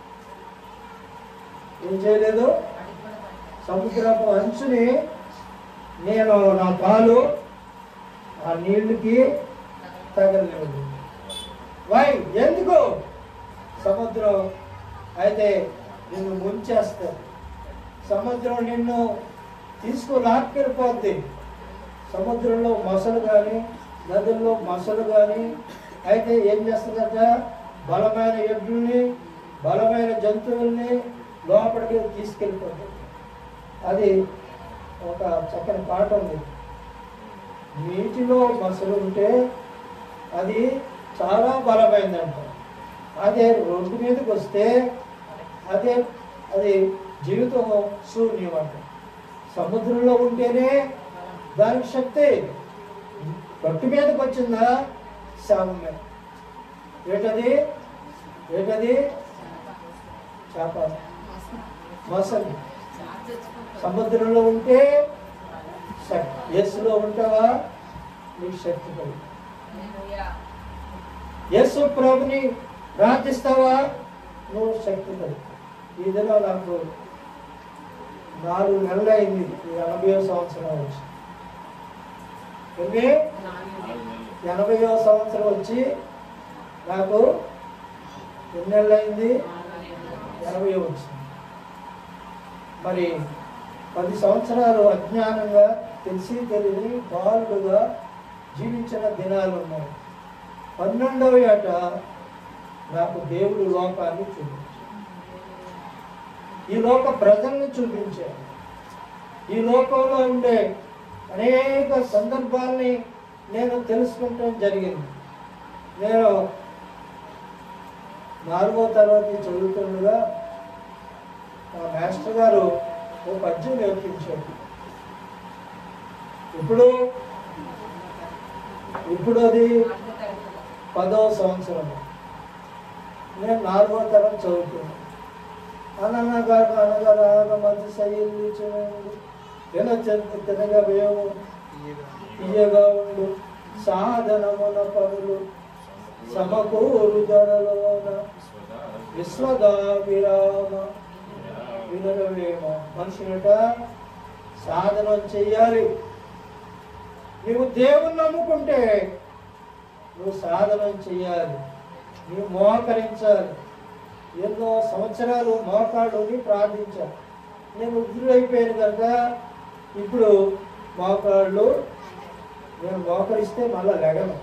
Speaker 1: ఏం చేయలేదు సముద్రపు అంచుని నేను నా కాలు ఆ నీళ్ళకి తగలలేదు వై ఎందుకు సముద్రం అయితే నిన్ను ముంచేస్తుంది సముద్రం నిన్ను తీసుకు లాక్కెళ్ళిపోద్ది సముద్రంలో మొసలు కానీ నదుల్లో మొసలు కానీ అయితే ఏం చేస్తుందట బలమైన ఎడ్లని బలమైన జంతువుల్ని లోపలికి తీసుకెళ్ళిపోతుంది అది ఒక చక్కని పాట ఉంది నీటిలో మొసలు ఉంటే అది చాలా బలమైందంట అదే రోడ్డు మీదకి వస్తే అదే అది జీవితం శూన్యం అంట సముద్రంలో ఉంటేనే దానికి శక్తి గట్టు మీదకి వచ్చిందా శామమే ఏటది ఏటది చేప మొసలి సముద్రంలో ఉంటే శక్తి యేసులో ఉంటావా నీకు శక్తి కలిగి యేసు ప్రభుని ప్రార్థిస్తావా నువ్వు శక్తి కలిగి ఈ దినం నాకు నాలుగు నెలలు అయింది ఈ ఎనభై సంవత్సరం వచ్చి ఎన్ని ఎనభైవ సంవత్సరం వచ్చి నాకు ఎన్ని నెలలు అయింది ఎనభై వచ్చింది మరి పది సంవత్సరాలు అజ్ఞానంగా తెలిసి తెలియని బాలుడుగా జీవించిన దినాలు ఉన్నాయి పన్నెండవ ఏట నాకు దేవుడు లోకాన్ని చూపించాడు ఈ లోక ప్రజల్ని చూపించాడు ఈ లోకంలో ఉండే అనేక సందర్భాల్ని నేను తెలుసుకుంటాం జరిగింది నేను నాలుగో తరగతి చదువుతుండగా మా మాస్టర్ గారు ఓ పద్యం నేర్పించాడు ఇప్పుడు ఇప్పుడు అది పదో సంవత్సరం నేను నాలుగో తరం చదువుతున్నాను అనగా అనగా మధ్య శైలి తినచంత తినగా వేవు తీయగా ఉండు సాధనమున పనులు సమకూరు ధరలోన విశ్వదా విరామ వినరవేమ మనుషులట సాధనం చెయ్యాలి నీవు దేవుని నమ్ముకుంటే నువ్వు సాధనం చెయ్యాలి నీవు మోకరించాలి ఎన్నో సంవత్సరాలు మోకాళ్ళుని ప్రార్థించాను నేను వృద్ధులైపోయాను కనుక ఇప్పుడు మోకాళ్ళు నేను మోకరిస్తే మళ్ళా లెగను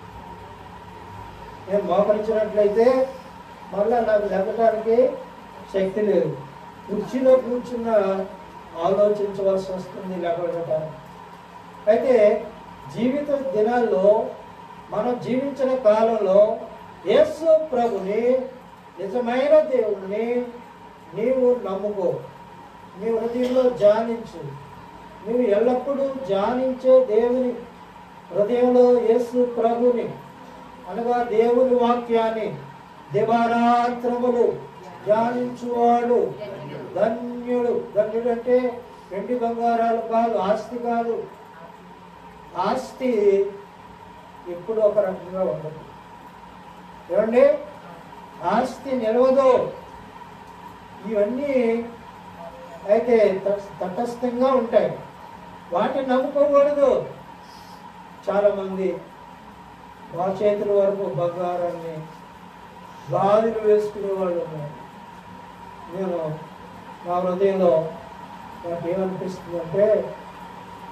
Speaker 1: నేను మోకరించినట్లయితే మళ్ళా నాకు లెగటానికి శక్తి లేదు కుర్చీలో కూర్చున్న ఆలోచించవలసి వస్తుంది లేకపోవటానికి అయితే జీవిత దినాల్లో మనం జీవించిన కాలంలో యేసు ప్రభుని నిజమైన దేవుణ్ణి నీవు నమ్ముకో నీ హృదయంలో ధ్యానించు నీవు ఎల్లప్పుడూ ధ్యానించే దేవుని హృదయంలో యేసు ప్రభుని అనగా దేవుని వాక్యాన్ని దివారాత్రములు ధ్యానించువాడు ధన్యుడు ధన్యుడు అంటే వెండి బంగారాలు కాదు ఆస్తి కాదు ఆస్తి ఎప్పుడు ఒక రకంగా ఉండదు ఏమండి ఆస్తి నిలవదు ఇవన్నీ అయితే త- తటస్థంగా ఉంటాయి వాటిని నమ్ముకోకూడదు చాలామంది మా చేతుల వరకు బంగారాన్ని గాజులు వేసుకునే వాళ్ళు ఉన్నారు నేను నా హృదయంలో నాకు ఏమనిపిస్తుంది అంటే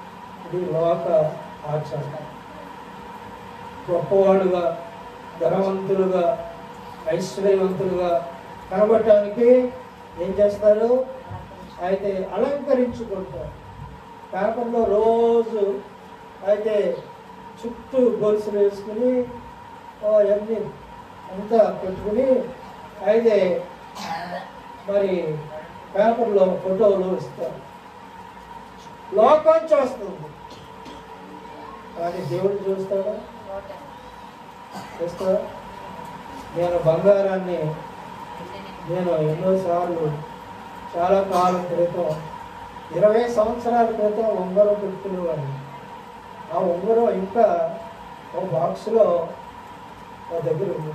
Speaker 1: ఇది లోక ఆచారం గొప్పవాడుగా ధనవంతులుగా ఐశ్వర్యవంతులుగా కనబడటానికి ఏం చేస్తారు అయితే అలంకరించుకుంటారు పేపర్లో రోజు అయితే చుట్టూ గొలుసులు వేసుకుని అవన్నీ అంతా పెట్టుకుని అయితే మరి పేపర్లో ఫోటోలు ఇస్తారు లోకం చూస్తుంది కానీ దేవుడు చూస్తాడా చూస్తాడా నేను బంగారాన్ని నేను ఎన్నోసార్లు చాలా కాలం క్రితం ఇరవై సంవత్సరాల క్రితం ఉంగరం పెట్టుకునేవాడిని ఆ ఉంగరం ఇంకా ఒక బాక్స్లో నా దగ్గర ఉంది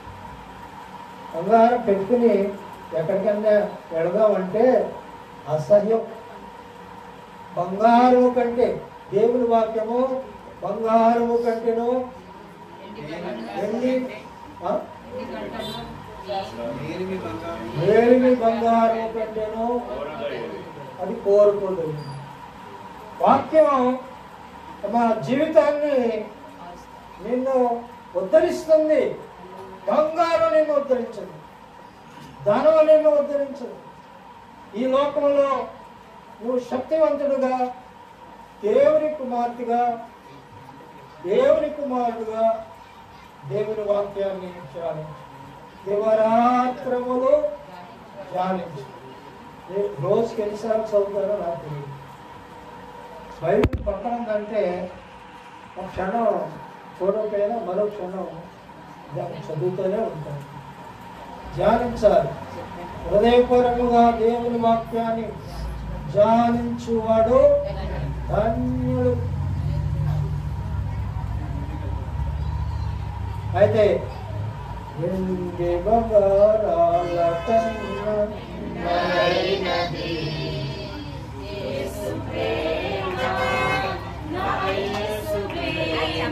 Speaker 1: బంగారం పెట్టుకుని ఎక్కడికన్నా వెళదామంటే అసహ్యం బంగారము కంటే దేవుని వాక్యము బంగారము కంటేను ఎన్ని ఆ? వేలిమి బంగారము కంటేను అది కోరుకోదు వాక్యం మన జీవితాన్ని నిన్ను ఉద్ధరిస్తుంది బంగారం నిన్ను ఉద్ధరించదు ధనం నిన్ను ఉద్ధరించదు ఈ లోకంలో నువ్వు శక్తివంతుడుగా దేవుని కుమార్తెగా దేవుని కుమారుడుగా దేవుని వాక్యాన్ని ధ్యానించు దివరాత్రములు ధ్యానించు రే- రోజుకి ఎన్నిసార్లు చదువుతారో నాకు తెలియదు బైబిల్ పక్కన ఉందంటే ఒక క్షణం చూడకపోయినా మరో క్షణం దాన్ని చదువుతూనే ఉంటాను ధ్యానించాలి హృదయపూర్వకంగా దేవుని వాక్యాన్ని ధ్యానించువాడు ధన్యుడు అయితే వెండి బంగారాల కన్నా
Speaker 5: నయనది యేసు ప్రేమ నా యేసు ప్రేమ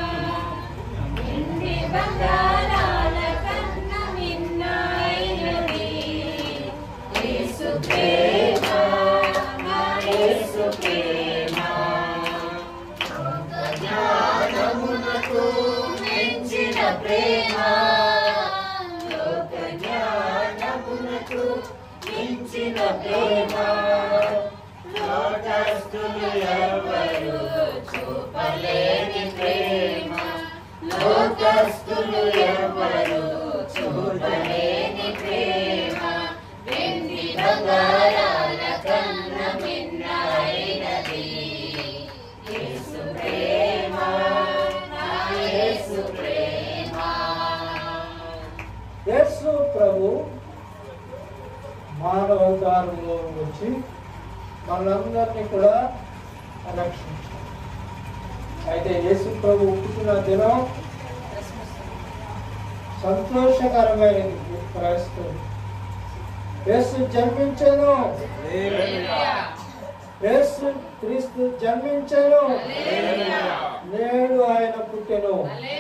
Speaker 5: ఇంటి బంగారాల కన్న మిన్నైనది యేసు ప్రేమ నా యేసు ప్రేమ లోక జ్ఞానమునకు మించిన ప్రేమ లోక జ్ఞానమునకు మించిన ప్రేమ లోకస్తులు ఎవరు చూపలేని ప్రేమ లోకస్తులు ఎవరు చూపలేని ప్రేమ వెండి బంగారాల కన్న మిన్నైనది యేసు ప్రేమ నా యేసు ప్రేమ
Speaker 1: యేసు ప్రభు మానవతారంలో వచ్చి మనందరినీ కూడా రక్షించారు అయితే యేసు ప్రభు పుట్టిన దినం సంతోషకరమైనది క్రైస్తవులు యేసు జన్మించను యేసు క్రీస్తు జన్మించను నేడు ఆయన పుట్టెను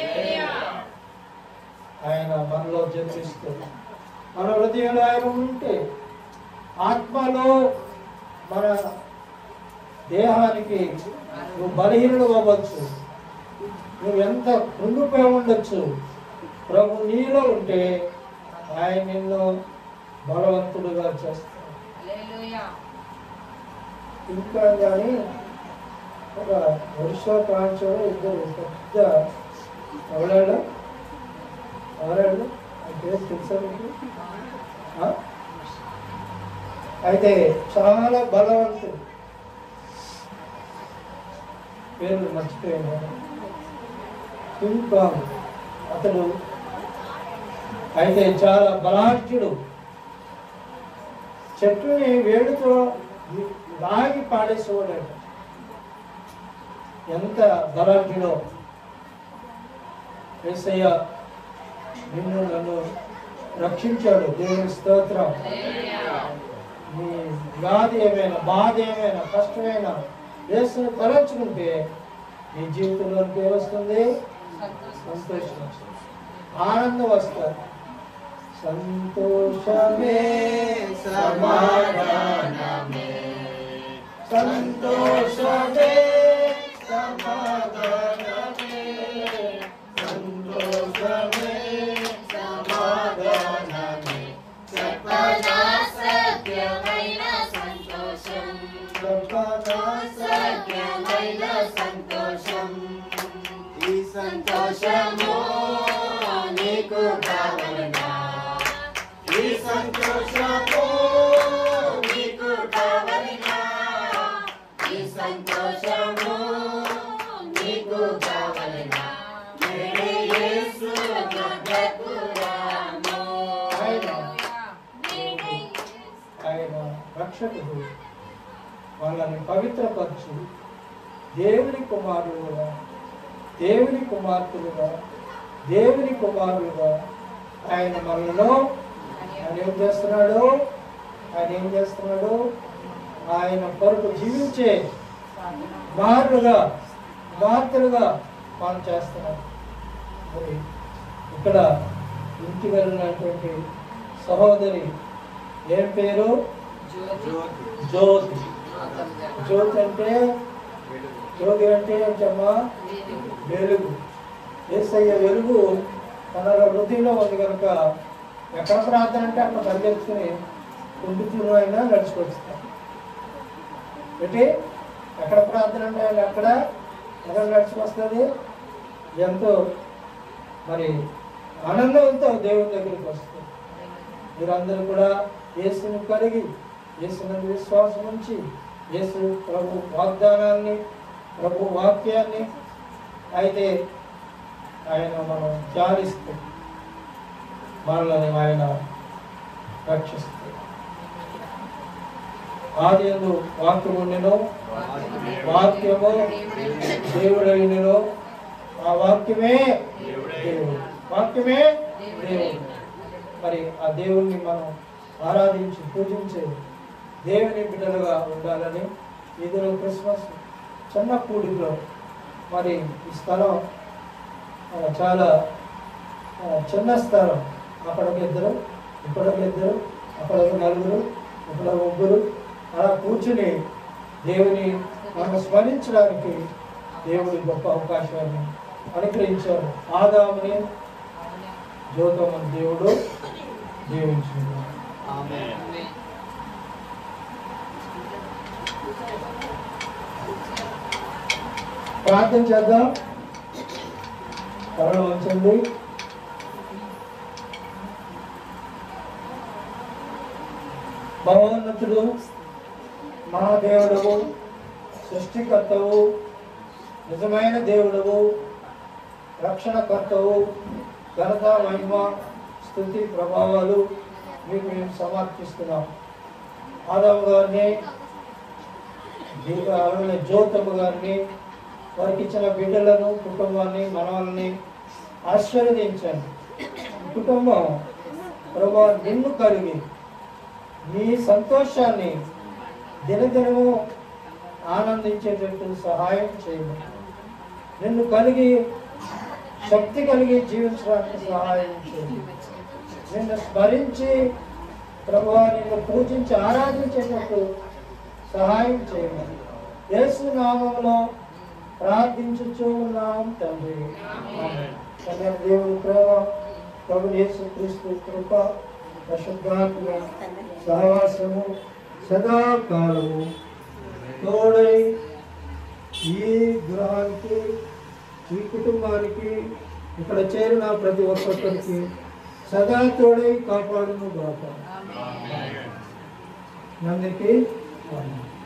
Speaker 1: ఆయన మనలో జన్మిస్తుంది మన హృదయంలో ఆయన ఉంటే ఆత్మలో మన దేహానికి నువ్వు బలహీనుడు అవ్వచ్చు నువ్వు ఎంత కృంగిపోయి ఉండొచ్చు ప్రభు నీలో ఉంటే ఆయన నిన్ను బలవంతుడుగా చేస్తాడు ఇంకా కానీ ఒక వరుస ప్రాంతంలో ఇద్దరు పెద్ద ఎవడాడు ఎవరాడు ఆ పేరు తెలుసా మీకు ఆ? అయితే చాలా బలవంతుడు పేర్లు మర్చిపోయాను కింగ్ కాంగ్ అతడు అయితే చాలా బలాఢ్యుడు చెట్టుని వేడితో లాగి పాడేసేవాడట ఎంత బలాఢ్యుడో ఏసయ్య నిన్ను నన్ను రక్షించాడు దేవుని స్తోత్రం నీ వ్యాధి ఏమైనా బాధ ఏమైనా కష్టమైనా యేసుని తలంచుకుంటే నీ జీవితంలోకి ఏమొస్తుంది సంతోషం వస్తుంది. ఆనందం వస్తుంది సంతోషమే సమాధానమే సంతోషమే
Speaker 5: సత్యమైన సంతోషం ఈ సంతోషము నీకు కావలనా ఈ సంతోషము నీకు కావలనా ఈ సంతోషము నీకు కావలనా నేడే యేసు వద్దకు రాము. నేడే
Speaker 1: ఆయన రక్షకుడు వాళ్ళని పవిత్రపరచు దేవుని కుమారులుగా దేవుని కుమార్తెలుగా దేవుని కుమారులుగా ఆయన మనలో ఆయన ఏం చేస్తున్నాడు ఆయన ఏం చేస్తున్నాడు ఆయన కొరకు జీవించే కుమారులుగా కుమార్తెలుగా మనం చేస్తున్నాం మరి ఇక్కడ ఇంటికి వెళ్ళినటువంటి సహోదరి ఏం పేరు జ్యోతి జ్యోతి అంటే జ్యోతి అంటే ఏంటమ్మా వెలుగు ఏసయ్య వెలుగు తన హృదయంలో ఉంది కనుక ఎక్కడ ప్రార్థన అంటే అక్కడ పరిగెత్తుకుని కుంటుతూరు అయినా నడుచుకొస్తాం ఏంటి ఎక్కడ ప్రార్థన అంటే ఆయన అక్కడ ఎక్కడ నడుచుకొస్తుంది ఎంతో మరి ఆనందంతో దేవుని దగ్గరికి వస్తుంది మీరందరూ కూడా యేసుని కలిగి యేసుని విశ్వాసం ఉంచి యేసు ప్రభు వాగ్దానాన్ని ప్రభు వాక్యాన్ని అయితే ఆయన మనం ధ్యానిస్తూ మనల్ని ఆయన రక్షిస్తూ ఆది యందు వాక్యము ఉండెను వాక్యము దేవుడైనను ఆ వాక్యమే దేవుడు వాక్యమే దేవుడు మరి ఆ దేవుణ్ణి మనం ఆరాధించి పూజించే దేవుని బిడ్డలుగా ఉండాలని ఇదిలో క్రిస్మస్ చిన్న కూడిలో మరి ఈ స్థలం ఆ, చాలా ఆ, చిన్న స్థలం అక్కడ ఒక ఇద్దరు ఇక్కడ ఒక ఇద్దరు అక్కడ ఒక నలుగురు ఇక్కడ ఒక ముగ్గురు అలా కూర్చుని దేవుని మనం స్మరించడానికి దేవుడి గొప్ప అవకాశాన్ని అనుగ్రహించారు ఆదాముని జ్యోతమని దేవుడు జీవించింది ప్రార్థన చేద్దాం కరణ ఉంచండి భగవన్నతుడు మా దేవుడవు సృష్టికర్తవు నిజమైన దేవుడవు రక్షణకర్తవు ఘనత మహిమ స్థుతి ప్రభావాలు మీకు మేము సమర్పిస్తున్నాం ఆదమ్ గారిని దీప అలాగే జ్యోతమ్మ గారిని వారికి ఇచ్చిన బిడ్డలను కుటుంబాన్ని మనవల్ని ఆశీర్వదించండి ఈ కుటుంబం ప్రభా నిన్ను కలిగి నీ సంతోషాన్ని దినదినము ఆనందించేటట్టు సహాయం చేయమని నిన్ను కలిగి శక్తి కలిగి జీవించడానికి సహాయం చేయండి నిన్ను స్మరించి ప్రభు నిన్ను పూజించి ఆరాధించేటట్టు సహాయం చేయమని యేసు నామంలో ప్రార్థించుచూ ఉన్నాం తండ్రి ఆమేన్. తండ్రి దేవుని ప్రేమ ప్రభు యేసు క్రీస్తు కృప పరిశుద్ధాత్మ సహవాసము సదాకాలము తోడై ఈ గృహానికి ఈ కుటుంబానికి ఇక్కడ చేరిన ప్రతి ఒక్కరికి సదా తోడై కాపాడును గాక అందరికీ వందనాలు.